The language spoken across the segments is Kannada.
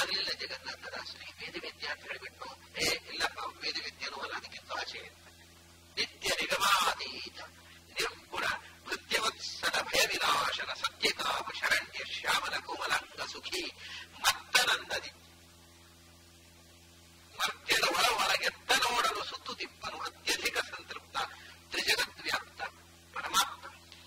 ಬರಲಿಲ್ಲ ಜಗನ್ನಾಥದಾಸರಿಗೆ ವೇದವಿದ್ಯೆ ಅಂತ ಹೇಳಿಬಿಟ್ಟು ಏ ಇಲ್ಲಪ್ಪ ವೇದವಿದ್ಯೆನೂ ಅಲ್ಲ ಅದಕ್ಕಿಂತ ಆಚೆ ನಿತ್ಯ ನಿಗಮಾತೀತ ನಿರ್ಗುಣ ಭೃತ್ಯವತ್ಸಲ ಭಯ ವಿನಾಶನ ಸತ್ಯಕಾಮ ಶರಣ್ಯ ಶ್ಯಾಮಲ ಕೋಮಲಾಂಗ ಸುಖಿ ಮತ್ತನಂದದಿ ಮರ್ತ್ಯದ ಒಳ ಒಳಗೆತ್ತ ನೋಡಲು ಸುತ್ತು ತಿಪ್ಪನು ಅತ್ಯಧಿಕ ಸಂತೃಪ್ತ ತ್ರಿಜಗದ್ವ್ಯಾಪ್ತ ಪರಮಾತ್ಮ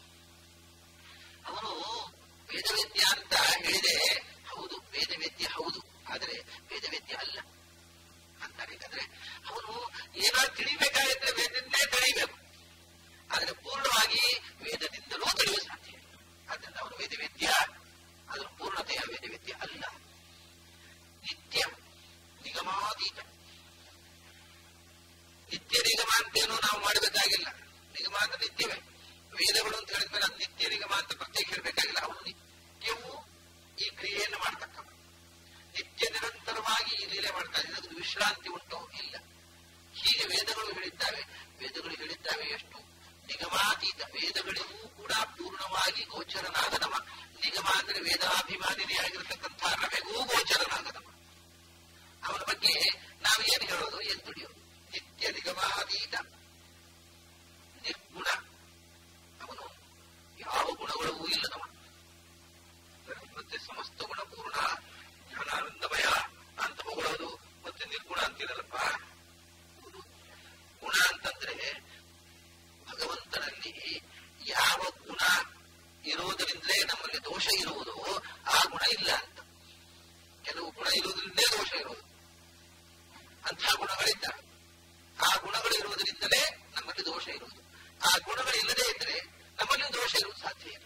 ಅವನು ವೇದವಿದ್ಯ ಅಂತ ಹೇಳಿದೆ ಹೌದು ವೇದವಿದ್ಯೆ ಹೌದು ಆದರೆ ವೇದವಿದ್ಯೆ ಅಲ್ಲ ಅಂತಾರೆ ಯಾಕಂದ್ರೆ ಅವನು ಏನಾದ್ರು ತಿಳಿಬೇಕಾಗಿದ್ರೆ ವೇದದಿಂದಲೇ ತಿಳಿಬೇಕು ಆದರೆ ಪೂರ್ಣವಾಗಿ ವೇದದಿಂದಲೂ ತಿಳಿಯುವ ಸಾಧ್ಯ ಇಲ್ಲ ಆದ್ದರಿಂದ ಅವನು ವೇದವಿದ್ಯ ಅದರ ಪೂರ್ಣತೆಯ ವೇದವಿದ್ಯೆ ಅಲ್ಲ ನಿತ್ಯ ನಿಗಮಾತೀತ ನಿತ್ಯ ನಿಗಮ ಅಂತೇನೋ ನಾವು ಮಾಡಬೇಕಾಗಿಲ್ಲ ನಿಗಮ ಅಂದ್ರೆ ನಿತ್ಯವೇ ವೇದಗಳು ಅಂತ ಹೇಳಿದ್ಮೇಲೆ ಅದು ನಿತ್ಯ ನಿಗಮ ಅಂತ ಪ್ರತ್ಯೇಕ ಹೇಳಬೇಕಾಗಿಲ್ಲ ಅವನು ನಿತ್ಯವೂ ಈ ಕ್ರಿಯೆಯನ್ನು ಮಾಡ್ತಕ್ಕವ ನಿತ್ಯ ನಿರಂತರವಾಗಿ ಈ ಲೀಲೆ ಮಾಡ್ತಾ ಇದ್ದಾನೆ ಅದಕ್ಕೆ ವಿಶ್ರಾಂತಿ ಉಂಟೋ ಇಲ್ಲ ಹೀಗೆ ವೇದಗಳು ಹೇಳಿದ್ದಾವೆ ವೇದಗಳು ಹೇಳಿದ್ದಾವೆ ಎಷ್ಟು ನಿಗಮಾತೀತ ವೇದಗಳಿಗೂ ಕೂಡ ಪೂರ್ಣವಾಗಿ ಗೋಚರನಾಗದವ ನಿಗಮ ಅಂದ್ರೆ ವೇದಾಭಿಮಾನಿನೇ ಆಗಿರತಕ್ಕಂಥ ರವೆಗೂ ಗೋಚರನಾಗದವ ಅವನ ಬಗ್ಗೆ ನಾವು ಏನು ಹೇಳೋದು ಏನು ದುಡಿಯೋದು ನಿತ್ಯ ನಿಗಮಾತೀತ ನಿರ್ಗುಣ ಅವನು ಯಾವ ಗುಣಗಳಿಗೂ ಇಲ್ಲದವ ಮತ್ತೆ ಸಮಸ್ತ ಗುಣಪೂರ್ಣ ಜ್ಞಾನಾನಂದಮಯ ಅಂತ ಹೊಗಳೋದು ಮತ್ತೆ ನಿರ್ಗುಣ ಅಂತಿರಲ್ಲಪ್ಪ ಹೌದು. ಗುಣ ಅಂತಂದ್ರೆ ಭಗವಂತನಲ್ಲಿ ಯಾವ ಗುಣ ಇರುವುದರಿಂದಲೇ ನಮ್ಮಲ್ಲಿ ದೋಷ ಇರುವುದು ಆ ಗುಣ ಇಲ್ಲ ಅಂತ ಕೆಲವು ಗುಣ ಇರುವುದರಿಂದಲೇ ದೋಷ ಇರುವುದು ಅಂಥ ಗುಣಗಳಿದ್ದಾವೆ ಆ ಗುಣಗಳು ಇರುವುದರಿಂದಲೇ ನಮ್ಮಲ್ಲಿ ದೋಷ ಇರುವುದು ಆ ಗುಣಗಳಿಲ್ಲದೆ ಇದ್ರೆ ನಮ್ಮಲ್ಲಿ ದೋಷ ಇರುವುದು ಸಾಧ್ಯ ಇಲ್ಲ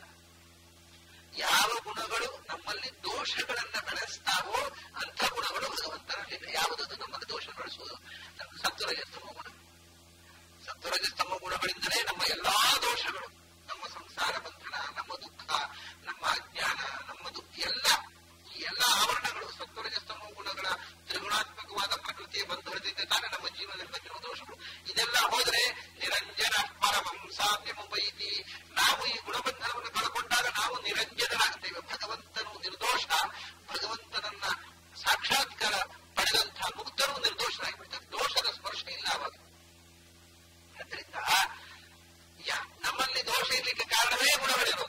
ಯಾವ ಗುಣಗಳು ನಮ್ಮಲ್ಲಿ ದೋಷಗಳನ್ನ ಬೆಳೆಸ್ತಾವೋ ಅಂಥ ಗುಣಗಳು ಭಗವಂತನಲ್ಲಿಲ್ಲ ಯಾವುದದು ನಮ್ಮಲ್ಲಿ ದೋಷ ಬೆಳೆಸುವುದು ನಮ್ಮ ಸತ್ವರಜಸ್ತಮ ಗುಣ ಸತ್ವರಜಸ್ತಮ ಗುಣಗಳಿಂದಲೇ ನಮ್ಮ ಎಲ್ಲಾ ದೋಷಗಳು ನಮ್ಮ ಸಂಸಾರ ಬಂಧನ ನಮ್ಮ ದುಃಖ ನಮ್ಮ ಅಜ್ಞಾನ ನಮ್ಮದು ಎಲ್ಲ ಈ ಎಲ್ಲ ಆವರಣಗಳು ಸತ್ವರಜಸ್ತಮ ಗುಣಗಳ ತ್ರಿಗುಣಾತ್ಮಕವಾದ ಪ್ರಕೃತಿಯ ಬಂಧನದಿಂದ ತಾನೇ ನಮ್ಮ ಜೀವನದಲ್ಲಿ ಬಂದಿರುವ ದೋಷಗಳು ಇದೆಲ್ಲ ಹೋದರೆ ನಿರಂಜನ ಪರಮಂ ಸಾಮ್ಯಮುಪೈತಿ ನಾವು ಈ ಗುಣಬಂಧನವನ್ನು ಕಳ್ಕೊಂಡಾಗ ನಾವು ನಿರಂಜನರಾಗ್ತೇವೆ ಭಗವಂತನು ನಿರ್ದೋಷ ಭಗವಂತನನ್ನ ಸಾಕ್ಷಾತ್ಕಾರ ಪಡೆದಂತಹ ಮುಕ್ತರು ನಿರ್ದೋಷರಾಗಿಬಿಡ್ತಾರೆ ದೋಷದ ಸ್ಪರ್ಶ ಇಲ್ಲ ಅವಾಗ ಆದ್ದರಿಂದ ಯಾ- ನಮ್ಮಲ್ಲಿ ದೋಷ ಇರ್ಲಿಕ್ಕೆ ಕಾರಣವೇ ಗುಣಗಳಿರೋದು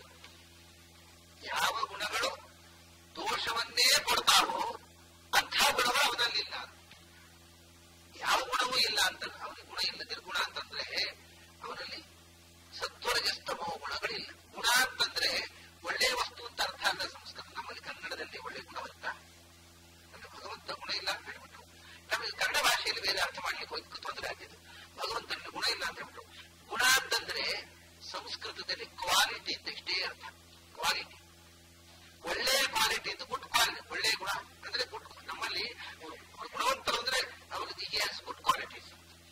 ಯಾವ ಗುಣಗಳು ದೋಷವನ್ನೇ ಕೊಡ್ತಾವೋ ಅಂಥ ಗುಣಗಳು ಅವನಲ್ಲಿಲ್ಲ ಯಾವ ಗುಣವೂ ಇಲ್ಲ ಅಂತ ಅವನಿಗೆ ಗುಣ ಇಲ್ಲ ನಿರ್ಗುಣ ಅಂತಂದ್ರೆ ಅವನಲ್ಲಿ ಸತ್ವರಜಸ್ತಮೋ ಗುಣಗಳಿಲ್ಲ ಗುಣ ಅಂತಂದ್ರೆ ಒಳ್ಳೆಯ ವಸ್ತು ಅಂತ ಅರ್ಥ ಅಲ್ಲ ಸಂಸ್ಕೃತ ನಮ್ಮಲ್ಲಿ ಕನ್ನಡದಲ್ಲಿ ಒಳ್ಳೆ ಗುಣವಂತ ಅಂದ್ರೆ ಭಗವಂತ ಗುಣ ಇಲ್ಲ ಅಂತ ಹೇಳ್ಬಿಟ್ಟು ನಮಗೆ ಕನ್ನಡ ಭಾಷೆಯಲ್ಲಿ ಬೇರೆ ಅರ್ಥ ಮಾಡ್ಲಿಕ್ಕೆ ಹೋಗಿ ತೊಂದರೆ ಆಗಿದೆ ಭಗವಂತನಿಗೆ ಗುಣ ಇಲ್ಲ ಅಂತ ಹೇಳ್ಬಿಟ್ಟು ಗುಣ ಅಂತಂದ್ರೆ ಸಂಸ್ಕೃತದಲ್ಲಿ ಕ್ವಾಲಿಟಿ ಅಂತ ಇಷ್ಟೇ ಅರ್ಥ ಕ್ವಾಲಿಟಿ ಒಳ್ಳೆಯ ಕ್ವಾಲಿಟಿ ಅಂತ ಗುಡ್ ಕ್ವಾಲಿಟಿ ಒಳ್ಳೆಯ ಗುಣ ಅಂದ್ರೆ ಗುಡ್ ನಮ್ಮಲ್ಲಿ ಗುಣವಂತರು ಅಂದ್ರೆ ಅವ್ರಿಗೆ ಹ್ಯಾಸ್ ಗುಡ್ ಕ್ವಾಲಿಟೀಸ್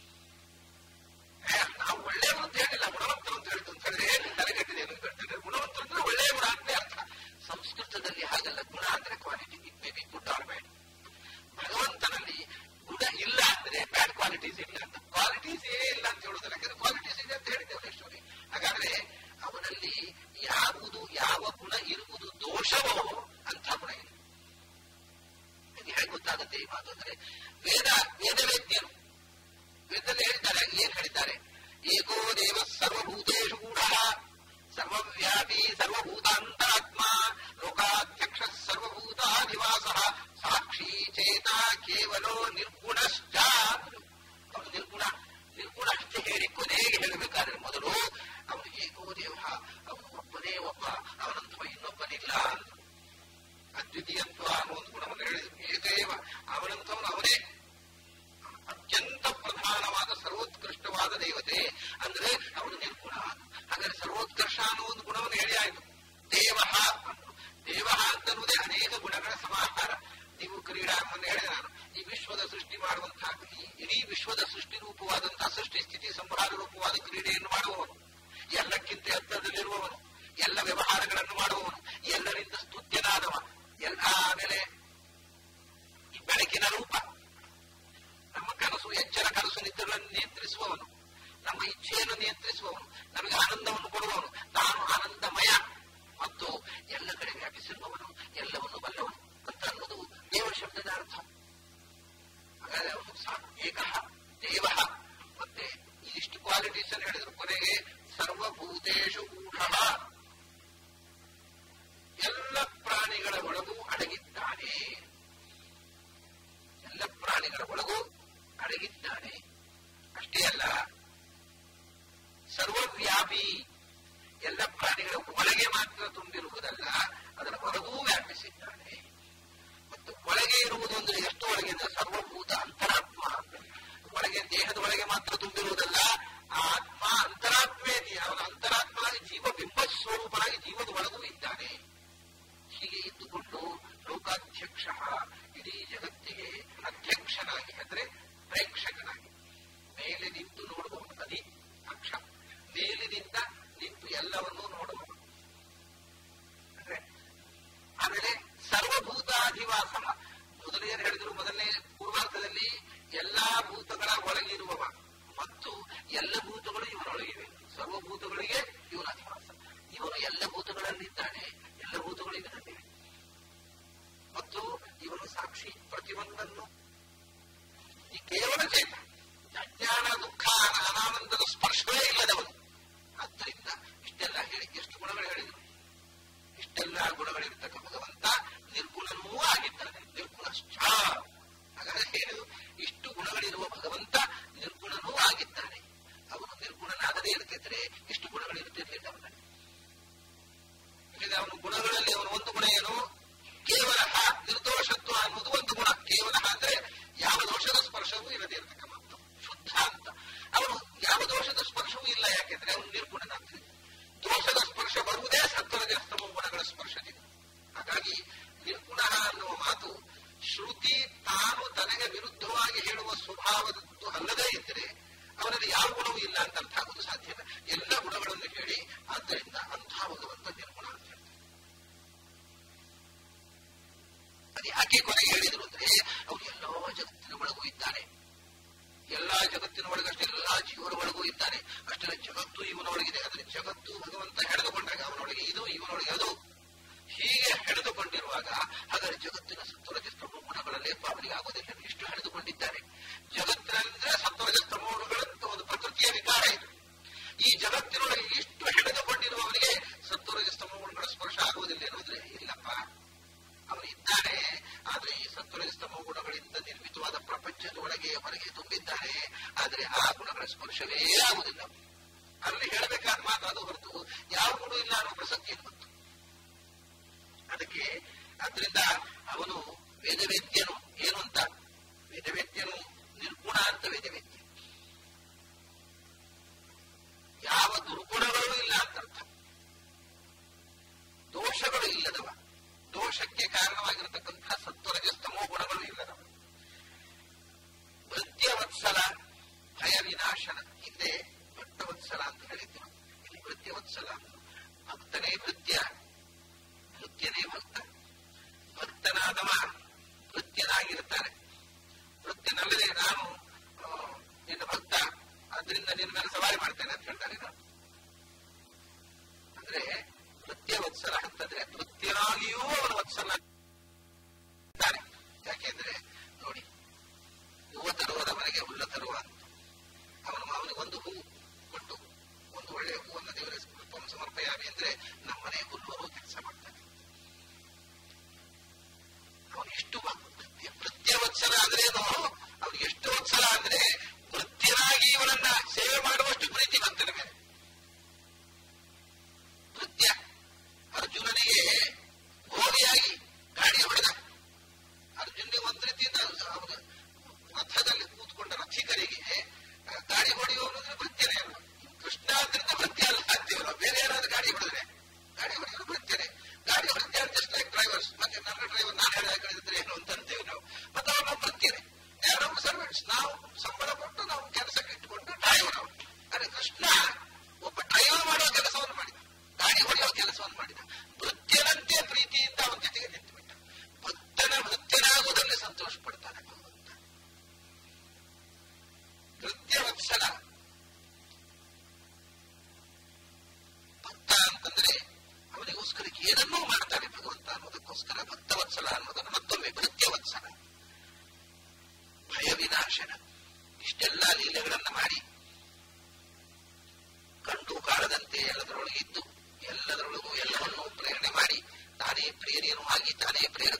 ನಾವು ಒಳ್ಳೆಯವರು ಅಂತ ಹೇಳಿಲ್ಲ ಗುಣವಂತರು ಅಂತ ಹೇಳಿದ್ದು ಅಂತ ಹೇಳಿದ್ರೆ ತಲೆಗಟ್ಟಿದೆ ಅಂತ ಹೇಳ್ತಾರೆ ಗುಣವಂತರು ಅಂದ್ರೆ ಒಳ್ಳೆಯ ಗುಣ ಅಂತ ಅರ್ಥ ಸಂಸ್ಕೃತದಲ್ಲಿ ಹಾಗಲ್ಲ ಗುಣ ಅಂದ್ರೆ quality it may be good or bad ಭಗವಂತನಲ್ಲಿ ಗುಣ ಇಲ್ಲ ಅಂದ್ರೆ ಬ್ಯಾಡ್ ಕ್ವಾಲಿಟೀಸ್ ಇಲ್ಲ ಅಂತ ಕ್ವಾಲಿಟೀಸ್ ಏನೇ ಇಲ್ಲ ಅಂತ ಹೇಳುದಿಲ್ಲ ಯಾಕಂದ್ರೆ ಕ್ವಾಲಿಟೀಸ್ ಇದೆ ಅಂತ ಹೇಳಿದ್ದೇವೆ ಎಷ್ಟೋರಿ ಹಾಗಾದ್ರೆ ಅವನಲ್ಲಿ ಯಾವುದು ಯಾವ ಗುಣ ಇರುವುದು ದೋಷವೋ ಅಂತ ಗುಣ ಇಲ್ಲ ಇದು ಹೇಗೆ ಗೊತ್ತಾಗುತ್ತೆ ಈ ಮಾತು ಅಂದ್ರೆ ವೇದ ವೇದವೇದ್ಯರು ವೇದದಲ್ಲಿ ಹೇಳ್ತಾರೆ ಏನ್ ಹೇಳಿದ್ದಾರೆ ಏಕೋ ದೇವ ಸರ್ವಭೂತೇಶು ಕೂಡ ಸರ್ವವ್ಯಾಪಿ ಸರ್ವಭೂತಾಂತರಾತ್ಮ ಲೋಕಾಧ್ಯಕ್ಷ ಸರ್ವಭೂತಾಧಿವಾಸ ಸಾಕ್ಷಿ ಚೇತ ಕೇವಲೋ ನಿರ್ಗುಣಶ್ಚ ಅವನು ನಿರ್ಗುಣ ನಿರ್ಗುಣ ಅಷ್ಟೇ ಹೇಳಿ ಕೊನೆಗೆ ಹೇಳಬೇಕಾದ್ರೆ ಮೊದಲು ಅವನು ಏಕೋ ದೇವ ಅವನು ಒಬ್ಬನೇ ಒಬ್ಬ ಅವನಂತವ ಇನ್ನೊಬ್ಬನಿಲ್ಲ ಅಂತ ಅದ್ವಿತೀಯತ್ವ ಅನ್ನೋ ಒಂದು ಗುಣವನ್ನು ಹೇಳಿದ್ರು ಏಕೇವ ಅವನಂತವನು ಅವನೇ ಅತ್ಯಂತ ಪ್ರಧಾನವಾದ ಸರ್ವೋತ್ಕೃಷ್ಟವಾದ ದೇವತೆ ಅಂದ್ರೆ ಅವನು ನಿರ್ಗುಣ ಹಾಗಾದ್ರೆ ಸರ್ವೋತ್ಕರ್ಷ ಅನ್ನೋ ಒಂದು ಗುಣವನ್ನು ಹೇಳಿ ಆಯ್ತು ದೇವ ದೇವ ಅಂತನ್ನುವುದೇ ಅನೇಕ ಗುಣಗಳ ಸಮಾಹಾರ ನೀವು ಕ್ರೀಡಾವನ್ನು ಹೇಳಿದೆ ನಾನು ಈ ವಿಶ್ವದ ಸೃಷ್ಟಿ ಮಾಡುವಂತಹ ಈ ಇಡೀ ವಿಶ್ವದ ಸೃಷ್ಟಿ ರೂಪವಾದಂತಹ ಸೃಷ್ಟಿ ಸ್ಥಿತಿ ಸಂಹಾರ ರೂಪವಾದ ಕ್ರೀಡೆಯನ್ನು ಮಾಡುವವನು ಎಲ್ಲಕ್ಕಿಂತ ಎತ್ತರದಲ್ಲಿರುವವನು ಎಲ್ಲ ವ್ಯವಹಾರಗಳನ್ನು ಮಾಡುವವನು ಎಲ್ಲರಿಂದ ಸ್ತುತ್ಯನಾದವ ಎಲ್ಲ ಆಮೇಲೆ ಈ ಬೆಳಕಿನ ರೂಪ ನಮ್ಮ ಕನಸು ಎಚ್ಚರ ಕನಸು ನಿದ್ರೆಗಳನ್ನು ನಿಯಂತ್ರಿಸುವವನು ನಮ್ಮ ಇಚ್ಛೆಯನ್ನು ನಿಯಂತ್ರಿಸುವವನು ನಮಗೆ ಆನಂದವನ್ನು ಕೊಡುವವನು ತಾನು ಆನಂದಮಯ ಮತ್ತು ಎಲ್ಲ ಕಡೆ ವ್ಯಾಪಿಸಿರುವವನು ಎಲ್ಲವನ್ನು ಬಲ್ಲವನು ಅಂತ ಅನ್ನೋದು ದೇವರ ಶಬ್ದದ ಅರ್ಥ ಹಾಗಾದ್ರೆ ಅವನು ಸಾಕು ಏಕ ದೇವ ಮತ್ತೆ ಇದಿಷ್ಟು ಕ್ವಾಲಿಟೀಸ್ ಅನ್ನು ಹೇಳಿದ್ರು ಕೊನೆಗೆ ಸರ್ವಭೂತೇಶು ಊಢ ಎಲ್ಲ ಪ್ರಾಣಿಗಳ ಒಳಗೂ ಅಡಗಿದ್ದಾನೆ ಎಲ್ಲ ಪ್ರಾಣಿಗಳ ಒಳಗೂ ಅಡಗಿದ್ದಾನೆ ಅಷ್ಟೇ ಅಲ್ಲ ಸರ್ವವ್ಯಾಪಿ ಎಲ್ಲ ಪ್ರಾಣಿಗಳ ಒಳಗೆ ಮಾತ್ರ ತುಂಬಿರುವುದಲ್ಲ ಅದರ ಹೊರಗೂ ವ್ಯಾಪಿಸಿದ್ದಾನೆ ಮತ್ತು ಒಳಗೆ ಇರುವುದು ಅಂದ್ರೆ ಎಷ್ಟು ಒಳಗೆ ಅಂದ್ರೆ ಸರ್ವಭೂತ ಅಂತರಾತ್ಮ ಒಳಗೆ ದೇಹದ ಒಳಗೆ ಮಾತ್ರ ತುಂಬಿರುವುದಲ್ಲ ಆ ಆತ್ಮ ಅಂತರಾತ್ಮೇನಿ ಅವನ ಅಂತರಾತ್ಮ ಜೀವ ಬಿಂಬ ಸ್ವರೂಪನಾಗಿ ಜೀವದ ಒಳಗೂ ಇದ್ದಾನೆ ಹೀಗೆ ಇದ್ದುಕೊಂಡು ಲೋಕಾಧ್ಯಕ್ಷ ಇಡೀ ಜಗತ್ತಿಗೆ ಅಧ್ಯಕ್ಷನಾಗಿ ಅಂದ್ರೆ ಪ್ರೇಕ್ಷಕನಾಗಿ ಮೇಲೆ ನಿಂತು ನೋಡುವವನು ಅದಿ ಅಕ್ಷ ಮೇಲಿನಿಂದ ನಿಂತು ಎಲ್ಲವನ್ನೂ ನೋಡುವವನು ಅಂದ್ರೆ ಆಮೇಲೆ ಸರ್ವಭೂತಾಧಿವಾಸ ಮೊದಲೇ ಹೇಳಿದ್ರು ಮೊದಲನೇ ಪೂರ್ವಾರ್ಥದಲ್ಲಿ ಎಲ್ಲಾ ಭೂತಗಳ ಒಳಗಿರುವವ ಮತ್ತು ಎಲ್ಲ ಭೂತಗಳು ಇವನೊಳಗಿವೆ ಸರ್ವಭೂತಗಳಿಗೆ ಇವನ ಅಧಿವಾಸ ಇವನು ಎಲ್ಲ ಭೂತಗಳಲ್ಲಿದ್ದಾನೆ ಎಲ್ಲ ಭೂತಗಳು ಇವನಲ್ಲಿವೆ ಮತ್ತು ಇವನು ಸಾಕ್ಷಿ ಪ್ರತಿಯೊಂದನ್ನು ಈ ಕೇವಲ ಚೇತ ಅಜ್ಞಾನ ದುಃಖ ಅನಾನಂದದ ಸ್ಪರ್ಶವೇ ಇಲ್ಲದವನು ಆದ್ದರಿಂದ ಇಷ್ಟೆಲ್ಲ ಹೇಳಿ ಎಷ್ಟು ಗುಣಗಳು ಹೇಳಿದರು ಇಷ್ಟೆಲ್ಲ ಗುಣಗಳಿರ್ತಕ್ಕ ಭಗವಂತ ನಿರ್ಗುಣನೂ ಆಗಿದ್ದಾನೆ ನಿರ್ಗುಣಶ್ಚ ಹಾಗಾದ್ರೆ ಹೇಳು ಇಷ್ಟು ಗುಣಗಳಿರುವ ಭಗವಂತ ನಿರ್ಗುಣನೂ ಆಗಿದ್ದಾನೆ ಅವನು ನಿರ್ಗುಣನಾಗದೇ ಇರ್ತಿದ್ರೆ ಇಷ್ಟು ಗುಣಗಳಿರ್ತಿರ್ಲಿಲ್ಲ ಅವನಲ್ಲಿ ಯಾಕಂದ್ರೆ ಅವನು ಗುಣಗಳಲ್ಲಿ ಅವನು ಒಂದು ಗುಣ ಏನು ಕೇವಲ ನಿರ್ದೋಷತ್ವ ಅನ್ನೋದು ಒಂದು ಗುಣ ಕೇವಲ ಅಂದ್ರೆ ಯಾವ ದೋಷದ ಸ್ಪರ್ಶವೂ ಇರದೇ ಇರತಕ್ಕ ಮಾತು ಶುದ್ಧ ಅಂತ ಅವನು ಯಾವ ದೋಷದ ಸ್ಪರ್ಶವೂ ಇಲ್ಲ ಯಾಕೆಂದ್ರೆ ಅವನು ನಿರ್ಗುಣನಾಗ್ತದೆ ದೋಷದ ಸ್ಪರ್ಶ ಬರುವುದೇ ಸತ್ವರಜಸ್ತಮ ಗುಣಗಳ ಸ್ಪರ್ಶದಿಂದ ಹಾಗಾಗಿ ನಿರ್ಗುಣ ಅನ್ನುವ ಮಾತು ಶ್ರುತಿ ತಾನು ತನಗೆ ವಿರುದ್ಧವಾಗಿ ಹೇಳುವ ಸ್ವಭಾವದದ್ದು ಅಲ್ಲದೇ ಇದ್ದರೆ ಅವನಲ್ಲಿ ಯಾವ ಗುಣವೂ ಇಲ್ಲ ಅಂತ ಅರ್ಥ ಆಗೋದು ಸಾಧ್ಯ ಇಲ್ಲ ಎಲ್ಲ ಗುಣಗಳನ್ನು ಹೇಳಿ ಆದ್ದರಿಂದ ಅಂಥ ಭಗವಂತ ನಿರ್ಗುಣ ಅಂತ ಹೇಳ್ತಾರೆ ಅದು ಯಾಕೆ ಕೊನೆಗೆ ಹೇಳಿದ್ರು ಅಂದ್ರೆ ಅವನು ಎಲ್ಲೋ ಜಗತ್ತಿನ ಒಳಗೂ ಇದ್ದಾನೆ ಎಲ್ಲಾ ಜಗತ್ತಿನ ಒಳಗಷ್ಟೇ ಎಲ್ಲಾ ಜೀವನ ಒಳಗೂ ಇದ್ದಾನೆ ಅಷ್ಟೆಲ್ಲ ಜಗತ್ತು ಇವನೊಳಗಿದೆ ಅಂದ್ರೆ ಜಗತ್ತು ಭಗವಂತ ಹೆಡೆದುಕೊಂಡಾಗ ಅವನೊಳಗೆ ಇದು ಇವನೊಳಗೆ ಅದು ಹೀಗೆ ಹೆಡೆದುಕೊಂಡಿರುವಾಗ ಹಾಗಾದ್ರೆ ಜಗತ್ತಿನ ಸತ್ವರಜಸ್ತಮ ಗುಣಗಳ ಲೇಪ ಅವನಿಗೆ ಆಗೋದಿಲ್ಲ ಇಷ್ಟು ಹೆಡೆದುಕೊಂಡಿದ್ದಾನೆ ಜಗತ್ತಿನಂದ್ರೆ ಸತ್ವರಜಸ್ತಮ ಗುಣಗಳಂತ ಒಂದು ಪ್ರಕೃತಿಯ ವಿಕಾರ ಇದು ಈ ಜಗತ್ತಿನೊಳಗೆ ಇಷ್ಟು ಹೆಡೆದುಕೊಂಡಿರುವವನಿಗೆ ಸತ್ವರಜಸ್ತಮ ಗುಣಗಳ ಸ್ಪರ್ಶ ಆಗುವುದಿಲ್ಲ ಏನಂದ್ರೆ ಇಲ್ಲಪ್ಪ ಅವನು ಇದ್ದಾನೆ ಆದ್ರೆ ಈ ಸತ್ವರಜಸ್ತಮ ಗುಣಗಳಿಂದ ನಿರ್ಮಿತವಾದ ಪ್ರಪಂಚದ ಒಳಗೆ ಹೊರಗೆ ತುಂಬಿದ್ದಾನೆ ಆದ್ರೆ ಆ ಗುಣಗಳ ಸ್ಪರ್ಶವೇ ಆಗುವುದಿಲ್ಲ ಅಲ್ಲಿ ಹೇಳಬೇಕಾದ ಮಾತು ಅದು ಹೊರತು ಯಾವ ಗುಣ ಇಲ್ಲ ಅನ್ನೋ ಪ್ರಸಕ್ತಿ ಏನು ಬಂತು ಅದಕ್ಕೆ ಅದರಿಂದ ಅವನು ವೇದವೇದ್ಯನು ಏನು ಅಂತ ವೇದವೇದ್ಯನು ನಿರ್ಗುಣ ಅಂತ ವೇದವೇದ್ಯ ಯಾವ ದುರ್ಗುಣಗಳು ಇಲ್ಲ ಅಂತ ಅರ್ಥ ದೋಷಗಳು ಇಲ್ಲದವ ದೋಷಕ್ಕೆ ಕಾರಣವಾಗಿರತಕ್ಕಂತಹ ಸತ್ವರಜಸ್ತಮೋ ಗುಣಗಳು ಇಲ್ಲದವ ವೃತ್ಯವತ್ಸಲ ಭಯ ವಿನಾಶನ ಹಿಂದೆ ಭಕ್ತವತ್ಸಲ ಅಂತ ಹೇಳಿದ್ರು ಇಲ್ಲಿ ವೃತ್ಯವತ್ಸಲ ಭಕ್ತನೇ ಭೃತ್ಯ ಭೃತ್ಯನೇ ಭಕ್ತ ಭಕ್ತನಾದವ ಭೃತ್ಯನಾಗಿರ್ತಾನೆ ಭೃತ್ಯನಲ್ಲದೆ ನಾನು ಆ, ನಿನ್ನ ಭಕ್ತ ಅದರಿಂದ ನಿನ್ನ ಮೇಲೆ ಸವಾರಿ ಮಾಡ್ತೇನೆ ಅಂತ ಹೇಳ್ತಾನೆ ನಾನು ಅಂದ್ರೆ ಭೃತ್ಯ ವತ್ಸಲ ಅಂತಂದ್ರೆ ಭೃತ್ಯನಾಗಿಯೂ ಅವನ ವತ್ಸಲ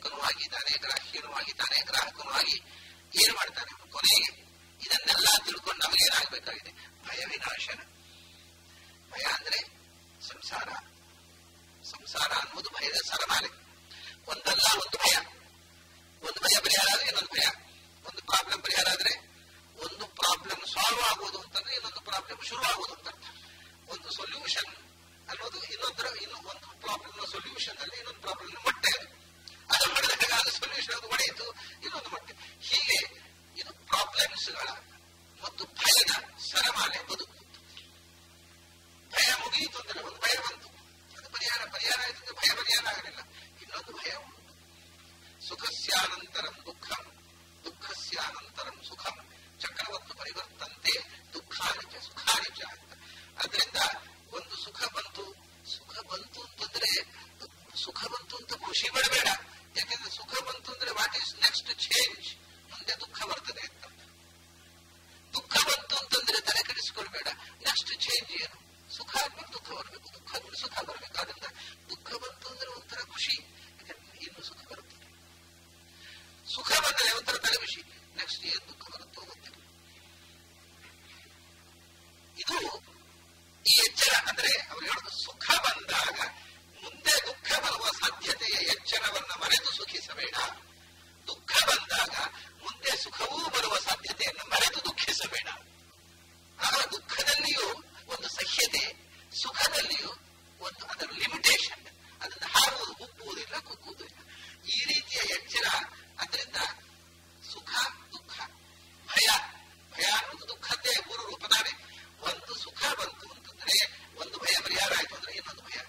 ಪ್ರೇರಕನೂ ಆಗಿ ತಾನೇ ಗ್ರಾಹ್ಯನೂ ಆಗಿ ತಾನೇ ಗ್ರಾಹಕನೂ ಆಗಿ ಏನು ಮಾಡ್ತಾನೆ ಅವನು? ಕೊನೆಗೆ ಇದನ್ನೆಲ್ಲ ತಿಳ್ಕೊಂಡು ನಮಗೇನಾಗಬೇಕಾಗಿದೆ ಭಯ ವಿನಾಶನ ಭಯ ಅಂದ್ರೆ ಸಂಸಾರ ಸಂಸಾರ ಅನ್ನುವುದು ಭಯದ ಸರಮಾಲೆ ಒಂದಲ್ಲ ಒಂದು ಭಯ ಒಂದು ಭಯ ಪರಿಹಾರ ಆದ್ರೆ ಇನ್ನೊಂದು ಭಯ ಒಂದು ಪ್ರಾಬ್ಲಮ್ ಪರಿಹಾರ ಆದ್ರೆ ಒಂದು ಪ್ರಾಬ್ಲಮ್ ಸಾಲ್ವ್ ಆಗುವುದು ಅಂತಂದ್ರೆ ಇನ್ನೊಂದು ಪ್ರಾಬ್ಲಮ್ ಶುರು ಆಗುವುದು ಅಂತ ಅರ್ಥ. ಒಂದು ಸೊಲ್ಯೂಷನ್ ಅನ್ನೋದು ಇನ್ನೊಂದರ ಇನ್ನು ಒಂದು ಪ್ರಾಬ್ಲಮ್ ಸೊಲ್ಯೂಷನ್ ಅಲ್ಲಿ ಇನ್ನೊಂದು ಪ್ರಾಬ್ಲಮ್ ಮೊಟ್ಟೆ ಅದು ಅದು ಹೊಡೆದಾಗ ಅದು ಸೊಲ್ಯೂಷನ್ ಅದು ಹೊಡೆಯಿತು ಇನ್ನೊಂದು ಮೊಟ್ಟೆ ಹೀಗೆ ಇದು ಪ್ರಾಬ್ಲಮ್ಸ್ಗಳ ಮತ್ತು ಭಯದ ಸರಮಾಲೆ ಬದುಕು ಭಯ ಮುಗಿಯಿತು ಅಂದ್ರೆ ಒಂದು ಭಯ ಬಂತು ಅದು ಪರಿಹಾರ ಪರಿಹಾರ ಆಯ್ತು ಅಂದ್ರೆ ಭಯ ಪರಿಹಾರ ಆಗಲಿಲ್ಲ ಇನ್ನೊಂದು ಭಯ ಉಂಟು ಸುಖಸ್ಯಾನಂತರಂ ದುಃಖಂ ದುಃಖಸ್ಯಾನಂತರಂ ಸುಖಂ ಚಕ್ರವತ್ತು ಪರಿವರ್ತಂತೆ ದುಃಖಾನಿ ಚ ಸುಖಾನಿ ಚ ಅಂತ ಅದರಿಂದ ಒಂದು ಸುಖ ಬಂತು ಸುಖ ಬಂತು ಅಂತಂದ್ರೆ ಸುಖ ಬಂತು ಅಂತ ಖುಷಿ ಪಡಬೇಡ ಯಾಕೆಂದ್ರೆ ಸುಖ ಬಂತು ಅಂದ್ರೆ ವಾಟ್ ಈಸ್ ನೆಕ್ಸ್ಟ್ ಚೇಂಜ್ ಮುಂದೆ ದುಃಖ ಬರ್ತದೆ ಅಂತ ದುಃಖ ಬಂತು ಅಂತಂದ್ರೆ ತಲೆ ಕೆಡಿಸ್ಕೊಳ್ಬೇಡ ನೆಕ್ಸ್ಟ್ ಚೇಂಜ್ ಏನು ಸುಖ ಆದ್ಮೇಲೆ ದುಃಖ ಬರಬೇಕು ದುಃಖ ಆದ್ಮೇಲೆ ಸುಖ ಬರಬೇಕು ಆದ್ರಿಂದ ದುಃಖ ಬಂತು ಅಂದ್ರೆ ಒಂಥರ ಖುಷಿ ಯಾಕಂದ್ರೆ ಇನ್ನು ಸುಖ ಬರುತ್ತೆ ಸುಖ ಬಂದರೆ ಒಂಥರ ತಲೆ ಖುಷಿ ನೆಕ್ಸ್ಟ್ ಏನ್ ದುಃಖ ಬರುತ್ತೋ ಗೊತ್ತಿಲ್ಲ ಇದು ಈ ಎಚ್ಚರ ಅಂದ್ರೆ ಅವ್ರು ಹೇಳೋದು ಸುಖ ಬಂದಾಗ ಮುಂದೆ ದುಃಖ ಬರುವ ಸಾಧ್ಯತೆಯ ಎಚ್ಚರವನ್ನ ಮರೆತು ಸುಖಿಸಬೇಡ ದುಃಖ ಬಂದಾಗ ಮುಂದೆ ಸುಖವೂ ಬರುವ ಸಾಧ್ಯತೆಯನ್ನು ಮರೆತು ದುಃಖಿಸಬೇಡ ಆ ದುಃಖದಲ್ಲಿಯೂ ಒಂದು ಸಹ್ಯತೆ ಸುಖದಲ್ಲಿಯೂ ಒಂದು ಅದರ ಲಿಮಿಟೇಷನ್ ಅದನ್ನು ಹಾರುವುದು ಉಪ್ಪುವುದಿಲ್ಲ ಕುಗ್ಗುವುದಿಲ್ಲ ಈ ರೀತಿಯ ಎಚ್ಚರ ಅದರಿಂದ ಸುಖ ದುಃಖ ಭಯ ಭಯ ಅನ್ನೋದು ದುಃಖದ್ದೇ ಮೂರು ರೂಪದಾನೆ ಒಂದು ಸುಖ ಬಂತು ಅಂತಂದ್ರೆ ಒಂದು ಭಯ ಪರಿಹಾರ ಆಯ್ತು ಅಂದ್ರೆ ಇನ್ನೊಂದು ಭಯ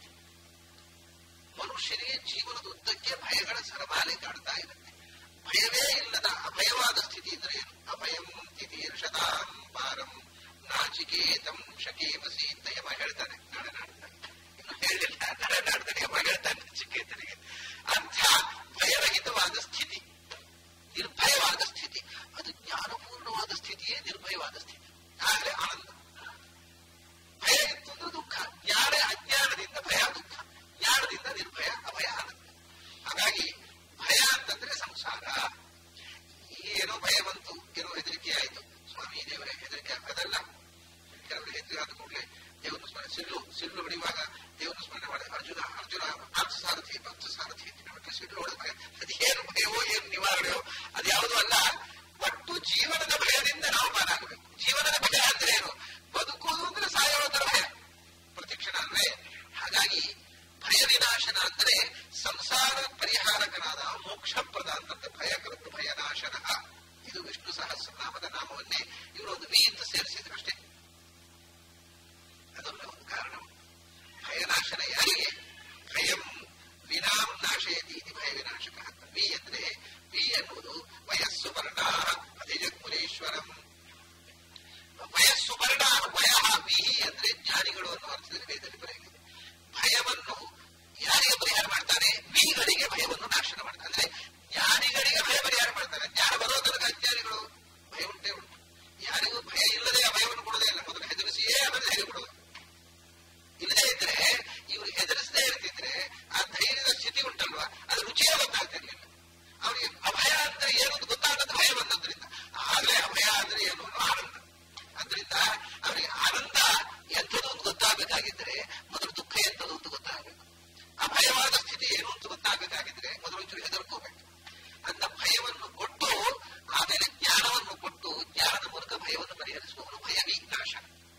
ಮನುಷ್ಯನಿಗೆ ಜೀವನದ ಉದ್ದಕ್ಕೆ ಭಯಗಳ ಸರಮಾಲೆ ಕಾಡ್ತಾ ಇರುತ್ತೆ ಭಯವೇ ಇಲ್ಲದ ಅಭಯವಾದ ಸ್ಥಿತಿ ಇದ್ರೆ ಏನು ಅಭಯಂ ತಿತೀರ್ಷತಾಂ ಪಾರಂ ನಾಚಿಕೇತಂ ಶಕೇಮಸಿ ಅಂತ ಯಮ ಹೇಳ್ತಾನೆ ನಾಳೆ ನಾಡ್ತಾನೆ ಇನ್ನು ಹೇಳಿಲ್ಲ ನಾಳೆ ನಾಡ್ತಾನೆ ಯಮ ಹೇಳ್ತಾನೆ ನಚಿಕೇತನಿಗೆ ಅಂಥ ಭಯರಹಿತವಾದ ಸ್ಥಿತಿ ನಿರ್ಭಯವಾದ ಸ್ಥಿತಿ ಅದು ಜ್ಞಾನಪೂರ್ಣವಾದ ಸ್ಥಿತಿಯೇ ನಿರ್ಭಯವಾದ ಸ್ಥಿತಿ ಆದರೆ ಆನಂದ ಭಯ ಇತ್ತು ಅಂದ್ರೆ ದುಃಖ ಜ್ಞಾನ ಅಜ್ಞಾನದಿಂದ ಭಯ ದುಃಖ ಜ್ಞಾನದಿಂದ ನಿರ್ಭಯ ಅಭಯ ಆನಂದ ಹಾಗಾಗಿ ಭಯ ಅಂತಂದ್ರೆ ಸಂಸಾರ ಏನೋ ಭಯ ಬಂತು ಏನೋ ಹೆದರಿಕೆ ಆಯ್ತು ಸ್ವಾಮಿ ದೇವರೇ ಹೆದರಿಕೆ ಅದಲ್ಲ ಕೆಲವರು ಹೆದರಿಕೆ ಆದ ಕೂಡಲೇ ದೇವರ ಸ್ಮರಣೆ ಸಿಲ್ಲು ಸಿಲ್ಲು ಹೊಡೆಯುವಾಗ ದೇವರ ಸ್ಮರಣೆ ಮಾಡಿ ಅರ್ಜುನ ಅರ್ಜುನ ಪಾರ್ಥ ಸಾರಥಿ ಭಕ್ತ ಸಾರಥಿ ಅಂತ ಹೇಳ್ಬಿಟ್ರೆ ಸಿಲ್ಲು ಹೊಡೆದ ಭಯ ಅದು ಏನು ಭಯವೋ ಏನು ನಿವಾರಣೆಯೋ ಅದು ಯಾವುದೂ ಅಲ್ಲ ಒಟ್ಟು ಜೀವನದ ಭಯದಿಂದ ನಾವು ಪಾಲಾಗಬೇಕು ಜೀವನದ ಭಯ ಅಂದ್ರೆ ಏನು ಬದುಕುವುದು ಅಂದ್ರೆ ಸಾಯೋದರ ಭಯ ಪ್ರತಿಕ್ಷಣ ಅಂದ್ರೆ ಹಾಗಾಗಿ ಭಯ ವಿನಾಶನ ಅಂದ್ರೆ ಸಂಸಾರ ಪರಿಹಾರಕನಾದ ಮೋಕ್ಷಪ್ರದ ಅಂತಂದ ಭಯಕೃತ್ ಭಯನಾಶನ ಇದು ವಿಷ್ಣು ಸಹಸ್ರನಾಮದ ನಾಮವನ್ನೇ ಇವರು ಒಂದು ವಿ ಅಂತ ಸೇರಿಸಿದ್ರಷ್ಟೇ ಅದೊಂದು ಒಂದು ಕಾರಣ ಭಯನಾಶನ ಯಾರಿಗೆ ಭಯಂ ವಿನಾಂ ನಾಶಯತಿ ಇದು ಭಯ ವಿನಾಶಕ ವಿ ಅಂದ್ರೆ ವಿ ಎನ್ನುವುದು ವಯಸ್ಸು ವರ್ಣ ಅಧಿಜಗ್ಮುನೇಶ್ವರಂ ವಯಸ್ಸು ವರ್ಣ ವಯ ವಿ ಅಂದ್ರೆ ಜ್ಞಾನಿಗಳು ಅನ್ನೋ ಅರ್ಥದಲ್ಲಿ ವೇದದಲ್ಲಿ ಬರೆಯಲಿದೆ ಭಯವನ್ನು ಯಾರಿಗೆ ಪರಿಹಾರ ಮಾಡ್ತಾನೆ ವಿಗಳಿಗೆ ಭಯವನ್ನು ನಾಶನ ಮಾಡ್ತಾನೆ ಅಂದ್ರೆ ಜ್ಞಾನಿಗಳಿಗೆ ಭಯ ಪರಿಹಾರ ಮಾಡ್ತಾನೆ ಜ್ಞಾನ ಬರೋ ತನಕ ಅಜ್ಞಾನಿಗಳು ಭಯ ಉಂಟೇ ಉಂಟು ಯಾರಿಗೂ ಭಯ ಇಲ್ಲದೆ ಆ ಭಯವನ್ನು ಕೊಡೋದೇ ಇಲ್ಲ ಮೊದಲು ಹೆದರಿಸಿಯೇ ಆಮೇಲೆ ಧೈರ್ಯ ಕೊಡೋದು ಇಲ್ಲದೆ ಇದ್ರೆ ಇವ್ರು ಹೆದರಿಸದೇ ಇರ್ತಿದ್ರೆ ಆ ಧೈರ್ಯದ ಸ್ಥಿತಿ ಉಂಟಲ್ವಾ ಅದು ರುಚಿಯೇ ಗೊತ್ತಾಗ್ತಿರ್ಲಿಲ್ಲ ಅವರಿಗೆ ಅಭಯ ಅಂದ್ರೆ ಏನು ಅಂತ ಗೊತ್ತಾಗದ ಭಯ ಬಂದದ್ರಿಂದ ಆಗ್ಲೇ ಅಭಯ ಅಂದ್ರೆ ಏನು ಅನ್ನೋ ಆನಂದ ಅದರಿಂದ ಅವರಿಗೆ ಆನಂದ ಎಂಥದ್ದು ಅಂತ ಗೊತ್ತಾಗಬೇಕಾಗಿದ್ರೆ ಮೊದಲು ದುಃಖ ಎಂಥದ್ದು ಅಂತ ಗೊತ್ತಾಗಬೇಕು ಅಭಯವಾದ ಸ್ಥಿತಿ ಏನು ಅಂತ ಗೊತ್ತಾಗಬೇಕಾಗಿದ್ರೆ ಮೊದಲು ಒಂಚೂರು ಹೆದರ್ಕೋಬೇಕು ಅಂತ ಭಯವನ್ನು ಕೊಟ್ಟು ಆಮೇಲೆ ಜ್ಞಾನವನ್ನು ಕೊಟ್ಟು ಜ್ಞಾನದ ಮೂಲಕ ಭಯವನ್ನು ಪರಿಹರಿಸುವವನು ಭಯ ವಿನಾಶ